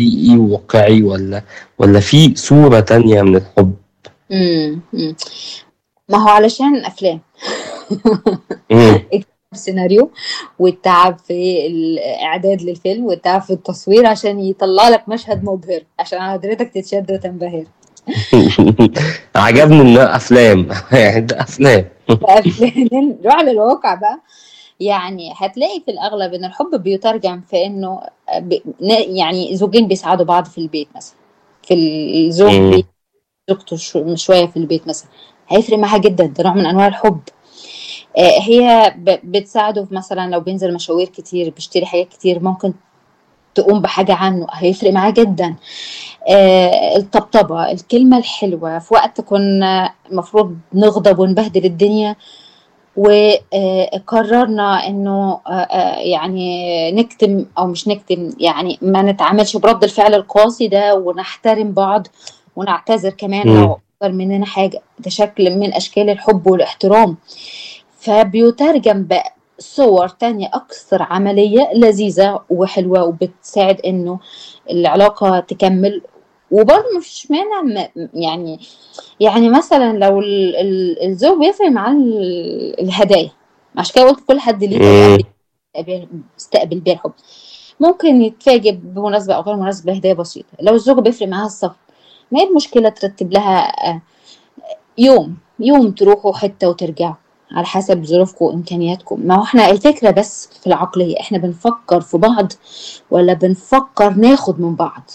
حقيقي وواقعي ولا ولا في صورة تانية من الحب إمم، إمم. ما هو علشان أفلام. إمم. السيناريو والتعب في الإعداد للفيلم والتعب في التصوير عشان يطلّع لك مشهد مبهر، عشان حضرتك تتشد وتنبهر. عجبني إنها أفلام يعني ده أفلام. فأفلام نروح للواقع بقى، يعني هتلاقي في الأغلب إن الحب بيُترجم في إنه ب ن يعني زوجين بيساعدوا بعض في البيت مثلًا، في الزوج إمم. بي زوجته شو شوية في البيت مثلًا، هيفرق معاه جدًا، ده نوع من أنواع الحب. آآ هي ب بتساعده في مثلًا لو بينزل مشاوير كتير، بيشتري حاجات كتير، ممكن تقوم بحاجة عنّه، هيفرق معاه جدًا. آآ الطبطبة، الكلمة الحلوة في وقت كنا المفروض نغضب ونبهدل الدنيا و آآ قررنا إنه آآ آآ يعني نكتم أو مش نكتم، يعني ما نتعاملش برَد الفعل القاسي ده ونحترم بعض ونعتذر كمان إمم. لو أصدر مننا حاجة، ده شكل من أشكال الحب والاحترام. فبيُترجم بصور تانية أكثر عملية، لذيذة وحلوة وبتساعد إنه العلاقة تكمّل، وبرضه ما فيش مانع م يعني يعني مثلًا لو ال ال الزوج بيفرق معاه ال الهدايا، عشان كده قُلت كل حد ليه طريقة إمم. بي بيستقبل بيها الحب. ممكن يتفاجئ بمناسبة أو غير مناسبة بهدية بسيطة، لو الزوجة بيفرق معاها السفر، ما هي المشكلة ترتّب لها آآ يوم، يوم تروحوا حتّة وترجعوا، على حسب ظروفكم وإمكانياتكم. ما هو إحنا الفكرة بس في العقلية، إحنا بنفكّر في بعض والّا بنفكّر ناخُد من بعض؟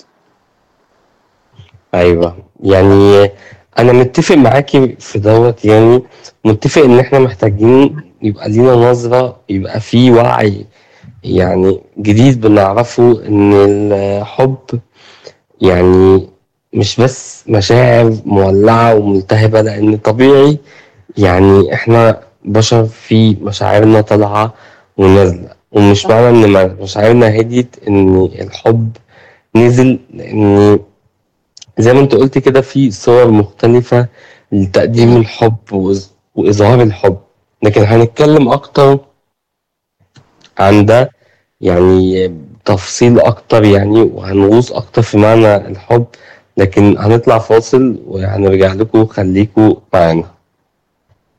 أيوه. يعني أنا متّفق معاكِ في دوّة يعني، متّفق إن إحنا محتاجين يبقى لينا نظرة، يبقى في وعي يعني جديد بنعرفه إن الحب يعني مش بس مشاعر مولّعة وملتهبة، لإن طبيعي يعني إحنا بشر في مشاعرنا طالعة ونازلة، ومش صح. معنى إن م مشاعرنا هديت إن الحب نزل، لإن زي ما أنتِ قُلتِ كده في صور مختلفة لتقديم إمم. الحب وإظ وإظهار الحب، لكن هنتكلّم أكتر عن ده يعني بتفصيل أكتر يعني وهنغوص أكتر في معنى الحب، لكن هنطلع فاصل وهنرجع لكم، خليكم معانا.